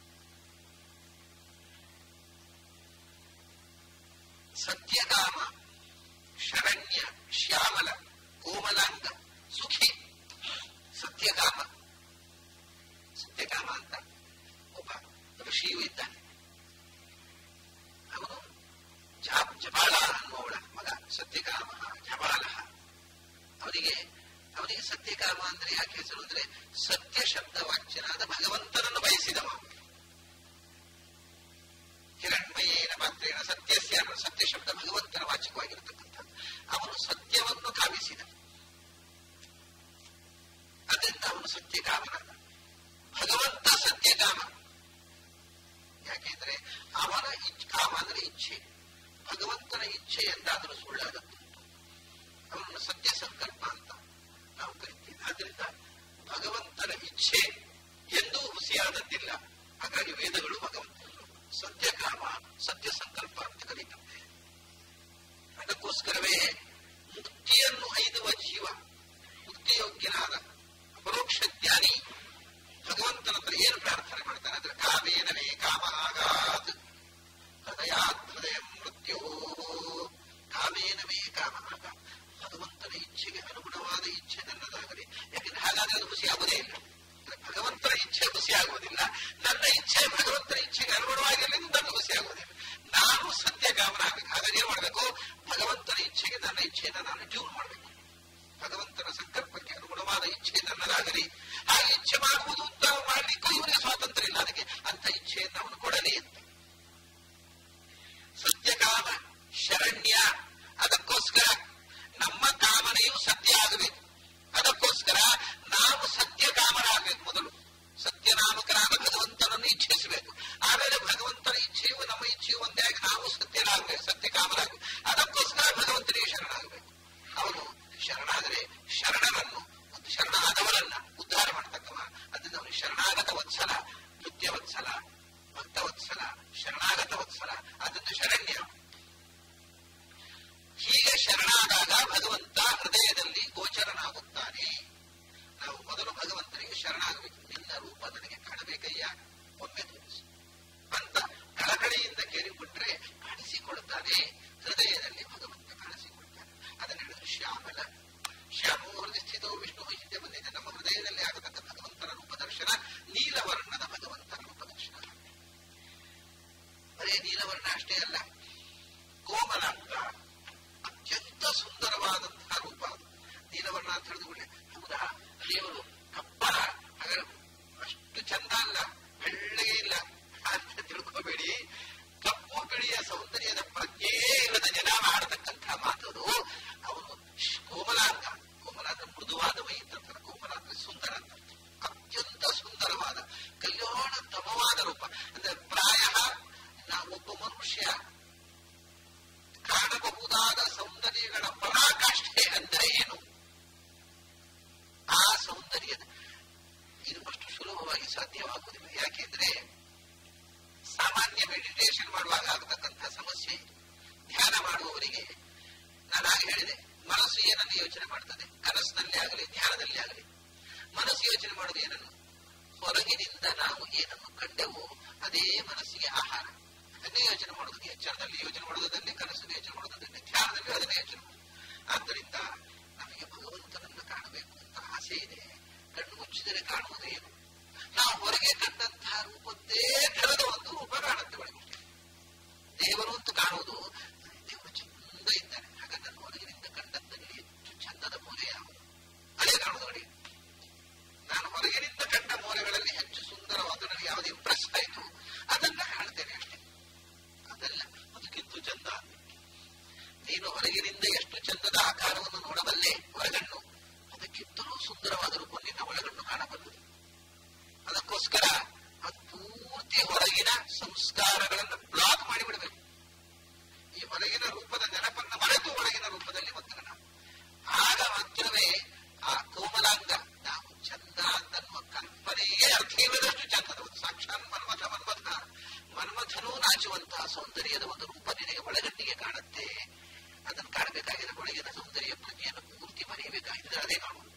ಸತ್ಯಕಾಮ ಶರಣ್ಯ ಶ್ಯಾಮಲ ಕೋಮಲಾಂಗ ಸುಖಿ ಸತ್ಯಕಾಮ ಸತ್ಯಕಾಮ ಅಂತ ಒಬ್ಬ ಋಷಿಯು ಇದ್ದಾನೆ ಅವನು ಜಾ- ಜಪಾಲ ಅನ್ನುವಳ ಮಗ ಸತ್ಯಕಾಮ ಜಪಾಲ ಅವನಿಗೆ ಅವನಿಗೆ ಸತ್ಯಕಾಮ ಅಂದ್ರೆ ಯಾಕೆ ಹೆಸರು ಅಂದ್ರೆ ಸತ್ಯ ಶಬ್ದ ವಾಚ್ಯನಾದ ಭಗವಂತನನ್ನು ಬಯಸಿದವ ಹಿರಣ್ಮಯೇನ ಮಾತ್ರೇನ ಸತ್ಯಸ್ಯ ಅನ್ನೋ ಸತ್ಯ ಶಬ್ದ ಭಗವಂತನ ವಾಚಕವಾಗಿರತಕ್ಕಂಥದ್ದು ಅವನು ಸತ್ಯವನ್ನು ಕಾಮಿಸಿದ ಅದರಿಂದ ಅವನು ಸತ್ಯಕಾಮನಾದ ಭಗವಂತ ಸತ್ಯಕಾಮ ಯಾಕೆಂದ್ರೆ ಅವನ ಇಚ್- ಕಾಮ ಅಂದ್ರೆ ಇಚ್ಛೆ ಭಗವಂತನ ಇಚ್ಛೆ ಎಂದಾದರೂ ಸುಳ್ಳಾದದ್ದು ಇಚ್ಛೆ ಎಂದೂ ಹುಸಿಯಾದದ್ದಿಲ್ಲ ಹಾಗಾಗಿ ವೇದಗಳು ಭಗವಂತನು ಸತ್ಯಕಾಮ ಸತ್ಯ ಸಂಕಲ್ಪ ಅಂತ ಕರೀತಾರೆ ಅದಕ್ಕೋಸ್ಕರವೇ ಮುಕ್ತಿಯನ್ನು ಐದುವ ಜೀವ ಮುಕ್ತಿಯೋಗ್ಯನಾದ ಅಪರೋಕ್ಷ ಜ್ಞಾನಿ ಭಗವಂತನ ಹತ್ರ ಏನು ಪ್ರಾರ್ಥನೆ ಮಾಡ್ತಾನೆ ಅಂದ್ರೆ ಕಾಮೇನವೇ ಕಾಮ ಆಗಾತ್ ಹೃದಯಾತ್ ಹೃದಯ ಮೃತ್ಯೋ ಕಾಮೇನವೇ ಕಾಮ ಆಗಾತ್ ಭಗವಂತನ ಇಚ್ಛೆಗೆ ಅನುಗುಣವಾದ ಇಚ್ಛೆ ನನ್ನದಾಗಲಿ ಯಾಕಂದ್ರೆ ಹಾಗಾದ್ರೆ ಅದು ಖುಷಿ ಆಗುವುದೇ ಇಲ್ಲ ಭಗವಂತನ ಇಚ್ಛೆ ಖುಷಿ ಆಗುವುದಿಲ್ಲ ನನ್ನ ಇಚ್ಛೆ ಭಗವಂತನ ಇಚ್ಛೆಗೆ ಅನುಗುಣವಾಗಿರಲಿ ನನ್ನ ಖುಷಿ ಆಗುವುದಿಲ್ಲ ನಾನು ಸತ್ಯ ಕಾಮನ ಆಗಬೇಕು ಹಾಗಾಗಿ ಏನ್ ಮಾಡಬೇಕು ಭಗವಂತನ ಇಚ್ಛೆಗೆ ನನ್ನ ಇಚ್ಛೆಯನ್ನು ನಾನು ಟ್ಯೂನ್ ಮಾಡಬೇಕು ಭಗವಂತನ ಸಂಕಲ್ಪಕ್ಕೆ ಅನುಗುಣವಾದ ಇಚ್ಛೆ ನನ್ನದಾಗಲಿ ಆ ಇಚ್ಛೆ ಮಾಡುವುದು ಅಂತ ಮಾಡಲಿಕ್ಕೂ ಇವನಿಗೆ ಸ್ವಾತಂತ್ರ್ಯ ಇಲ್ಲ ಅದಕ್ಕೆ ಅಂತ ಇಚ್ಛೆಯನ್ನು ಅವನು ಕೊಡಲಿ ಅಂತ ಸತ್ಯಕಾಮ ಶರಣ್ಯ ಅದಕ್ಕೋಸ್ಕರ ನಮ್ಮ ಕಾಮನೆಯು ಸತ್ಯ ಆಗಬೇಕು ಅದಕ್ಕೋಸ್ಕರ ನಾವು ಸತ್ಯ ಕಾಮರಾಗಬೇಕು ಮೊದಲು ಸತ್ಯನಾಮಕರಾದ ಭಗವಂತನನ್ನು ಇಚ್ಛಿಸಬೇಕು ಆಮೇಲೆ ಭಗವಂತನ ಇಚ್ಛೆಯು ನಮ್ಮ ಇಚ್ಛೆಯು ಒಂದೇ ಆಗಿ ನಾವು ಸತ್ಯರಾಗಬೇಕು ಸತ್ಯ ಕಾಮರಾಗಬೇಕು ಅದಕ್ಕೋಸ್ಕರ ಭಗವಂತನಿಗೆ ಶರಣಾಗಬೇಕು ಅವನು ಶರಣಾದರೆ ಶರಣರನ್ನು ಮತ್ತು ಶರಣಾದವರನ್ನ ಉದ್ಧಾರ ಮಾಡ್ತಕ್ಕವ ಅದರಿಂದ ಅವನು ಶರಣಾಗತ ವತ್ಸಲ ನೃತ್ಯ ವತ್ಸಲ ಭಕ್ತ ವತ್ಸಲ ಶರಣಾಗತ ವತ್ಸಲ ಅದನ್ನು ಶರಣ್ಯ ಹೀಗೆ ಶರಣಾದಾಗ ಭಗವಂತ ಹೃದಯದಲ್ಲಿ ಗೋಚರನಾಗುತ್ತಾನೆ ನಾವು ಮೊದಲು ಭಗವಂತನಿಗೆ ಶರಣಾಗಬೇಕು ನಿನ್ನ ರೂಪ ನನಗೆ ಕಾಣಬೇಕಯ್ಯ ಒಮ್ಮೆ ತೋರಿಸು ಅಂತ ಕಳಕಳಿಯಿಂದ ಕೇಳಿಬಿಟ್ರೆ ಕಾಣಿಸಿಕೊಳ್ತಾನೆ ಹೃದಯದಲ್ಲಿ ಭಗವಂತ ಕಾಣಿಸಿಕೊಳ್ತಾನೆ ಅದನ್ನ ಹೇಳಿದ್ರೆ ಶ್ಯಾಮಲ ಶ್ಯಾಮೋ ಹೃದಯ ಸ್ಥಿತೋ ವಿಷ್ಣು ಹಿಂದೆ ಬಂದಿದೆ ನಮ್ಮ ಹೃದಯದಲ್ಲಿ ಆಗತಕ್ಕ ಭಗವಂತನ ರೂಪದರ್ಶನ ನೀಲವರ್ಣದ ಭಗವಂತನ ರೂಪದರ್ಶನ ಬರೇ ನೀಲವರ್ಣ ಅಷ್ಟೇ ಅಲ್ಲ ಕೋಮಲಾಂಗ ಅತ್ಯಂತ ಸುಂದರವಾದಂತಹ ರೂಪ ಅದು ನೀಲವರ್ಣ ಅಂತ ಹೇಳಿದ್ರೆ ಹೌದಾ ದೇವರು ಕಪ್ಪ ಹಾಗಾದ್ರೆ ಅಷ್ಟು ಚಂದ ಅಲ್ಲ ಬೆಳ್ಳಗೆ ಇಲ್ಲ ಅಂತ ತಿಳ್ಕೋಬೇಡಿ ಕಪ್ಪು ಬಿಳಿಯ ಸೌಂದರ್ಯದ ಪ್ರಜ್ಞೆಯೇ ಇಲ್ಲದ ಜನ ಆಡತಕ್ಕಂತಹ ಮಾತದು ಅವನು ಕೋಮಲಾಂಗ ಕೋಮಲಾಂಗ ಮೃದುವಾದ ಮೈ ಅಂತ ಕೋಮಲ ಅಂದ್ರೆ ಸುಂದರ ಅಂತ ಅತ್ಯಂತ ಸುಂದರವಾದ ಕಲ್ಯಾಣ ತಮವಾದ ರೂಪ ಅಂದ್ರೆ ಪ್ರಾಯ ನಾವು ಒಬ್ಬ ಮನುಷ್ಯ ಕಾಣಬಹುದಾದ ಸೌಂದರ್ಯಗಳ ಪರಾಕಾಷ್ಠೆ ಅಂದರೆ ಏನು ಆ ಸೌಂದರ್ಯದ ಇದು ಅಷ್ಟು ಸುಲಭವಾಗಿ ಸಾಧ್ಯವಾಗುವುದಿಲ್ಲ ಯಾಕೆಂದ್ರೆ ಸಾಮಾನ್ಯ ಮೆಡಿಟೇಷನ್ ಮಾಡುವಾಗ ಆಗತಕ್ಕಂತಹ ಸಮಸ್ಯೆ ಇದು ಧ್ಯಾನ ಮಾಡುವವರಿಗೆ ನಾನಾಗ ಹೇಳಿದೆ ಮನಸ್ಸು ಏನನ್ನು ಯೋಚನೆ ಮಾಡ್ತದೆ ಕನಸಿನಲ್ಲಿ ಆಗಲಿ ಧ್ಯಾನದಲ್ಲಿ ಆಗಲಿ ಮನಸ್ಸು ಯೋಚನೆ ಮಾಡುವುದು ಏನನ್ನು ಹೊರಗಿನಿಂದ ನಾವು ಏನನ್ನು ಕಂಡೆವು ಅದೇ ಮನಸ್ಸಿಗೆ ಆಹಾರ ಅದನ್ನೇ ಯೋಚನೆ ಮಾಡೋದು ಎಚ್ಚರದಲ್ಲಿ ಯೋಚನೆ ಮಾಡೋದನ್ನೇ ಕನಸಲ್ಲಿ ಯೋಚನೆ ಮಾಡೋದನ್ನೇ ಧ್ಯಾನದಲ್ಲಿ ಅದನ್ನೇ ಯೋಚನೆ ಮಾಡೋದು ಆದ್ದರಿಂದ ನಮಗೆ ಭಗವಂತನನ್ನು ಕಾಣಬೇಕು ಅಂತ ಆಸೆ ಇದೆ ಕಣ್ಣು ಮುಚ್ಚಿದರೆ ಕಾಣುವುದೇನು ನಾವು ಹೊರಗೆ ಕಂಡಂತಹ ರೂಪದ್ದೇ ಥರದ ಒಂದು ರೂಪ ಕಾಣುತ್ತೆ ಒಳಗೆ ದೇವರು ಅಂತ ಕಾಣುವುದು ದೇವರು ಚಂದ ಇದ್ದಾನೆ ಹಾಗಾದ್ರೆ ನನ್ನ ಹೊರಗಿನಿಂದ ಕಂಡದ್ದಲ್ಲಿ ಹೆಚ್ಚು ಚಂದದ ಮೂಲೆ ಯಾವುದು ಅದೇ ಕಾಣುವುದು ನೋಡಿ ನಾನು ಹೊರಗಿನಿಂದ ಕಂಡ ಮೂಲೆಗಳಲ್ಲಿ ಹೆಚ್ಚು ಸುಂದರವಾದ ನನಗೆ ಯಾವುದು ಇಂಪ್ರೆಸ್ ಆಯಿತು ಅದನ್ನ ಕಾಣ್ತೇನೆ ಅಷ್ಟೇ ಅದಲ್ಲ ಅದಕ್ಕಿಂತ ಚಂದ ನೀನು ಹೊರಗಿನಿಂದ ಎಷ್ಟು ಚಂದದ ಆಕಾರವನ್ನು ನೋಡಬಲ್ಲೆ ಹೊರಗಣ್ಣು ಅದಕ್ಕಿಂತಲೂ ಸುಂದರವಾದ ರೂಪ ನಿನ್ನ ಒಳಗಣ್ಣು ಕಾಣಬಲ್ಲದು ಅದಕ್ಕೋಸ್ಕರ ಅದು ಪೂರ್ತಿ ಹೊರಗಿನ ಸಂಸ್ಕಾರಗಳನ್ನು ಬ್ಲಾಕ್ ಮಾಡಿಬಿಡಬೇಕು ಈ ಹೊರಗಿನ ರೂಪದ ನೆನಪನ್ನು ಮರೆತು ಒಳಗಿನ ರೂಪದಲ್ಲಿ ಬಂದನ ಆಗ ಮಾತ್ರವೇ ಆ ಕೋಮಲಾಂಗ ನಾವು ಚಂದ ಅಂತನ್ನುವ ಕಲ್ಪನೆಗೆ ಅರ್ಥ ಇಲ್ಲದಷ್ಟು ಚಂದದ ಒಂದು ಸಾಕ್ಷಾತ್ ಮನ್ಮಥ ಮನ್ಮಥ ಮನ್ಮಥನೂ ನಾಚುವಂತಹ ಸೌಂದರ್ಯದ ಒಂದು ರೂಪ ನಿನಗೆ ಒಳಗಣ್ಣಿಗೆ ಕಾಣುತ್ತೆ ಅದನ್ನು ಕಾಣಬೇಕಾಗಿದ್ರೆ ಒಳಗಿನ ಸೌಂದರ್ಯ ಪ್ರಜ್ಞೆಯನ್ನು ಪೂರ್ತಿ ಮರೆಯಬೇಕಾಗಿದೆ ಅದೇ ಕಾಣುವುದು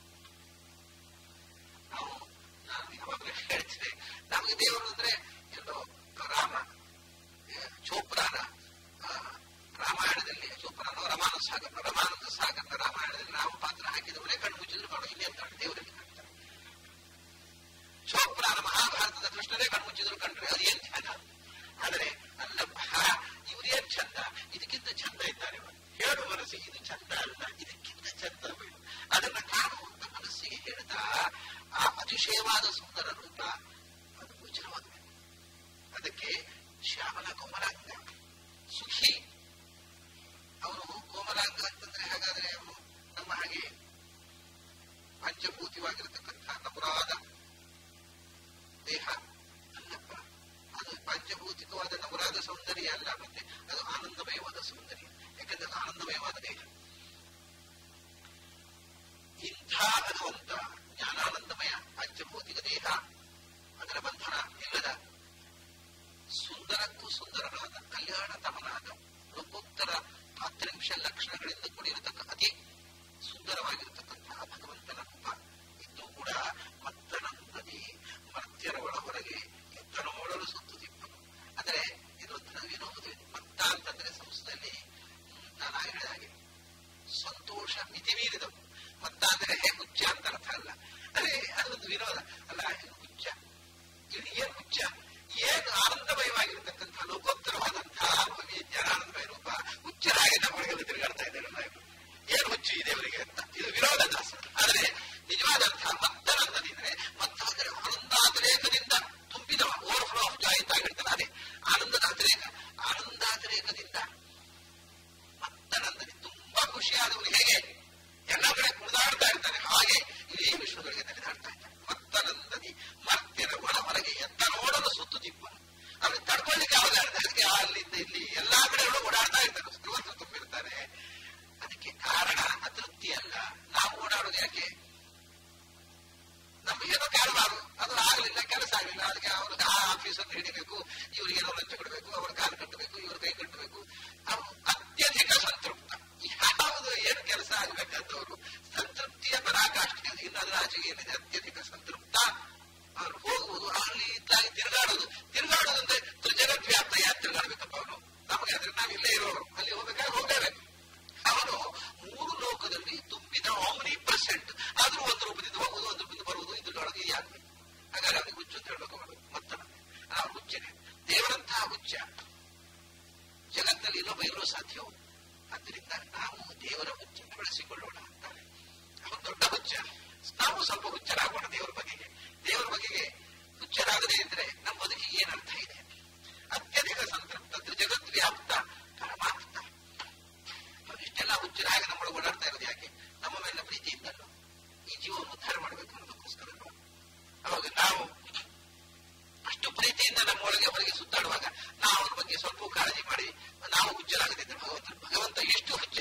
ನಾವು ನಾನು ಯಾವಾಗಲೂ ಹೇಳ್ತೇನೆ ನಮಗೆ ದೇವರು ಅಂದ್ರೆ ಎಲ್ಲೋ ರಾಮ ಚೋಪ್ರಾನ ರಾಮಾಯಣದಲ್ಲಿ ಚೋಪ್ರಾನ ರಮಾನಂದ ಸಾಗರ ರಮಾನಂದ ಸಾಗರ ರಾಮಾಯಣದಲ್ಲಿ ರಾಮ ಪಾತ್ರ ಹಾಕಿದವರೇ ಕಣ್ಣು ಮುಚ್ಚಿದ್ರು ಕಾಣು ಇಲ್ಲಿ ಅಂತ ದೇವರಲ್ಲಿ ಕಾಣ್ತಾರೆ ಚೋಪ್ರಾನ ಮಹಾಭಾರತದ ಕೃಷ್ಣನೇ ಕಣ್ಣು ಮುಚ್ಚಿದ್ರು ಕಂಡ್ರೆ ಅದು ಏನ್ ಧ್ಯಾನ ಆದರೆ ಅಲ್ಲಪ್ಪ ಇವ್ರೇನ್ ಚಂದ ಇದಕ್ಕಿಂತ ಚಂದ ಇದ್ದಾರೆ ಹೇಳು ಮನಸ್ಸಿಗೆ ಇದು ಚಂದ ಅಲ್ಲ ಇದಕ್ಕಿಂತ ಚಂದ ಬೇಡ ಅದನ್ನ ಕಾಣುವಂತ ಮನಸ್ಸಿಗೆ ಹೇಳ್ತಾ ಆ ಅತಿಶಯವಾದ ಸುಂದರ ರೂಪ ಅದು ಗೋಚರವಾಗಬೇಕು ಅದಕ್ಕೆ ಶ್ಯಾಮಲ ಕೋಮಲಾಂಗ ಸುಖಿ ಅವನು ಕೋಮಲಾಂಗ ಅಂತಂದ್ರೆ ಹಾಗಾದ್ರೆ ಅವನು ನಮ್ಮ ಹಾಗೆ ಪಂಚಭೂತಿವಾಗಿರತಕ್ಕಂಥ ನಪುರಾದ ದೇಹ ಅಲ್ಲಪ್ಪ ಅದು ಪಂಚಭೂತಿಕವಾದ ನಪುರಾದ ಸೌಂದರ್ಯ ಅಲ್ಲ ಮತ್ತೆ ಅದು ಆನಂದಮಯವಾದ ಸೌಂದರ್ಯ ಯಾಕಂದ್ರೆ ಅದು ಆನಂದಮಯವಾದ ದೇಹ ಇಂಥ ಭಗವಂತ ಜ್ಞಾನಾನಂದಮಯ ಪಂಚ ಭೌತಿಕ ದೇಹ ಅದರ ಬಂಧನ ಇಲ್ಲದ ಸುಂದರಕ್ಕೂ ಸುಂದರನಾದ ಕಲ್ಯಾಣತಮನಾದ ಲೋಕೋತ್ತರ ಪಾತ್ರಿಂಶ ಲಕ್ಷಣಗಳಿಂದ ಕೂಡಿರತಕ್ಕ ಅತಿ ಸುಂದರವಾಗಿರತಕ್ಕಂತಹ ಭಗವಂತನ ರೂಪ ಇದ್ದು ಕೂಡ ಮತ್ತನಂದದಿ ಮರ್ತ್ಯರ ಒಳ ಹೊರಗೆ ಎತ್ತನ ಓಡಲು ಸುತ್ತು ತಿಪ್ಪನು ಆದರೆ ಇದೊಂದು ನಾವೇನೋದು ಮತ್ತ ಅಂತಂದ್ರೆ ಸಂಸ್ಥೆಯಲ್ಲಿ ನಾನು ಹೇಳಿದ ಹಾಗೆ ಸಂತೋಷ ಮಿತಿ ಮೀರಿದವು ಮತ್ತ ಅಂದ್ರೆ ಹುಚ್ಚ ಅಂತ ಅರ್ಥ ಅಲ್ಲ ಅದೇ ಅದೊಂದು ವಿರೋಧ ಅಲ್ಲ ಇದು ಹುಚ್ಚ ಇದು ಏನ್ ಹುಚ್ಚ ಏನು ಆನಂದಮಯವಾಗಿರ್ತಕ್ಕಂಥ ಲೋಕೋತ್ತರವಾದಂತಹ ಜ್ಞಾನಾನಂದಮಯ ರೂಪ ಹುಚ್ಚರಾಗಿ ನಮ್ಮೊಳಗೆಲ್ಲ ತಿರುಗಾಡ್ತಾ ಇದ್ದಾರೆ ನಾವು ಏನು ಹುಚ್ಚು ಇದೆ ಅವರಿಗೆ ಅಂತ ಇದು ವಿರೋಧ ದಾಸ ಆದರೆ ನಿಜವಾದಂತಹ ಮತ್ತನಂದನಿದ್ರೆ ಮತ್ತ ಅಂದ್ರೆ ಆನಂದಾತಿರೇಕದಿಂದ ತುಂಬಿದವ ಓವರ್ಫ್ಲೋ ಆಫ್ ಜಾಯ್ ಅಂತ ಹೇಳ್ತಾರೆ ಅದೇ ಆನಂದದಾತಿರೇಕ ಆನಂದಾತಿರೇಕದಿಂದ ಮತ್ತನಂದನಿ ತುಂಬಾ ಖುಷಿಯಾದವರು ಹೇಗೆ ಎಲ್ಲ ಕಡೆ ಕುಣಿದಾಡ್ತಾ ಇರ್ತಾನೆ ಹಾಗೆ ಇಡೀ ವಿಶ್ವಗಳಿಗೆ ನಡೆದಾಡ್ತಾ ಇದ್ದಾನೆ ಮತ್ತನಂದನಿ ಮರ್ತ್ಯರ ಒಳ ಹೊರಗೆ ಎತ್ತ ನೋಡಲು ಸುತ್ತು ತಿಪ್ಪನು ಅವ್ರಿಗೆ ತಡ್ಕೊಳ್ಳಿಕ್ಕೆ ಆಗಲ್ಲ ಅದಕ್ಕೆ ಅಲ್ಲಿಂದ ಇಲ್ಲಿ ಎಲ್ಲಾ ಕಡೆಗಳು ಓಡಾಡ್ತಾ ಇರ್ತಾರೆ ಶ್ರೀಮಂತರು ತುಂಬಿರ್ತಾರೆ ಅದಕ್ಕೆ ಕಾರಣ ಅತೃಪ್ತಿ ಅಲ್ಲ ನಾವು ಓಡಾಡೋದು ಯಾಕೆ ನಮ್ಗೆ ಏನೋ ಕಾರಣ ಅದು ಆಗಲಿಲ್ಲ ಕೆಲಸ ಆಗಲಿಲ್ಲ ಅದಕ್ಕೆ ಅವ್ರಿಗೆ ಆ ಆಫೀಸ್ ಅಂತ ಹಿಡಿಬೇಕು ಇವರಿಗೆ ಏನೋ ಲಂಚ ಕೊಡಬೇಕು ಅವ್ರ ಕಾಲು ಕಟ್ಟಬೇಕು ಇವ್ರ ಕೈ ಕಟ್ಟಬೇಕು ಅವರು ಅತ್ಯಧಿಕ ಸಂತೃಪ್ತ ಯಾವುದು ಏನು ಕೆಲಸ ಆಗ್ಬೇಕಂತವರು ಸಂತೃಪ್ತಿಯ ಪರಾಕಾಷ್ಠೆ ಇನ್ನು ಅದರ ಆಚೆಗೆ ಏನಿದೆ ಅತ್ಯಧಿಕ ಸಂತೃಪ್ತ ಅವ್ರು ಹೋಗುವುದು ಅಲ್ಲಿ ಇದ್ದಾಗಿ ತಿರುಗಾಡೋದು ತಿರುಗಾಡೋದು ಅಂದ್ರೆ ತ್ರಿಜಗದ್ವ್ಯಾಪ್ತ ಯಾರು ತಿರುಗಾಡ್ಬೇಕಪ್ಪ ಅವನು ನಮಗೆ ಅದ್ರ ನಾವು ಇಲ್ಲೇ ಇರೋರು ಅಲ್ಲಿ ಹೋಗ್ಬೇಕಾದ್ರೆ ಹೋಗಲೇಬೇಕು ಅವನು ಮೂರು ಲೋಕದಲ್ಲಿ ತುಂಬಿದ ಆಮ್ನಿ ಪ್ರೆಸೆಂಟ್ ಆದ್ರೂ ಒಂದು ರೂಪದಿಂದ ಹೋಗುವುದು ಒಂದು ರೂಪದಿಂದ ಬರುವುದು ಇದ್ರೊಳಗೆ ಯಾಗಬೇಕು ಹಾಗಾಗಿ ಅವನಿಗೆ ಹುಚ್ಚು ಅಂತ ಹೇಳ್ಬೇಕು ಅವನು ಮತ್ತೊಮ್ಮೆ ನಾವು ಹುಚ್ಚನೆ ದೇವರಂತಹ ಹುಚ್ಚ ಜಗತ್ತಲ್ಲಿ ಇನ್ನೊಬ್ಬ ಇರೋ ಸಾಧ್ಯವೋ ಆದ್ದರಿಂದ ನಾವು ದೇವರ ಹುಚ್ಚನ್ನು ಬೆಳೆಸಿಕೊಳ್ಳೋಣ ಅಂತಾನೆ ಅವನು ದೊಡ್ಡ ಹುಚ್ಚ ನಾವು ಸ್ವಲ್ಪ ಹುಚ್ಚರಾಗೋಣ ದೇವರ ಬಗೆಗೆ ದೇವರ ಬಗೆಗೆ ಹುಚ್ಚರಾಗದೇ ಇದ್ರೆ ನಮ್ಮ ಬದುಕಿಗೆ ಏನರ್ಥ ಇದೆ ಅತ್ಯಧಿಕ ಸಂತೃಪ್ತ ತ್ರಿಜಗತ್ ವ್ಯಾಪ್ತ ಪರಮಾರ್ಥ ಇಷ್ಟೆಲ್ಲ ಹುಚ್ಚರಾಗಿ ನಮ್ಮೊಳಗೆ ಓಡಾಡ್ತಾ ಇರೋದು ಯಾಕೆ ನಮ್ಮ ಮೇಲೆ ಪ್ರೀತಿಯಿಂದಲೂ ಈ ಜೀವವನ್ನು ಉದ್ಧಾರ ಮಾಡಬೇಕು ಅನ್ನೋದಕ್ಕೋಸ್ಕರ ಅವಾಗ ನಾವು ಅಷ್ಟು ಪ್ರೀತಿಯಿಂದ ನಮ್ಮೊಳಗೆ ಹೊರಗೆ ಸುತ್ತಾಡುವಾಗ ನಾವು ಅವನ ಬಗ್ಗೆ ಸ್ವಲ್ಪ ಕಾಳಜಿ ಮಾಡಿ ನಾವು ಹುಚ್ಚರಾಗದಿದ್ದರೆ ಭಗವಂತ ಭಗವಂತ ಎಷ್ಟು ಹುಚ್ಚ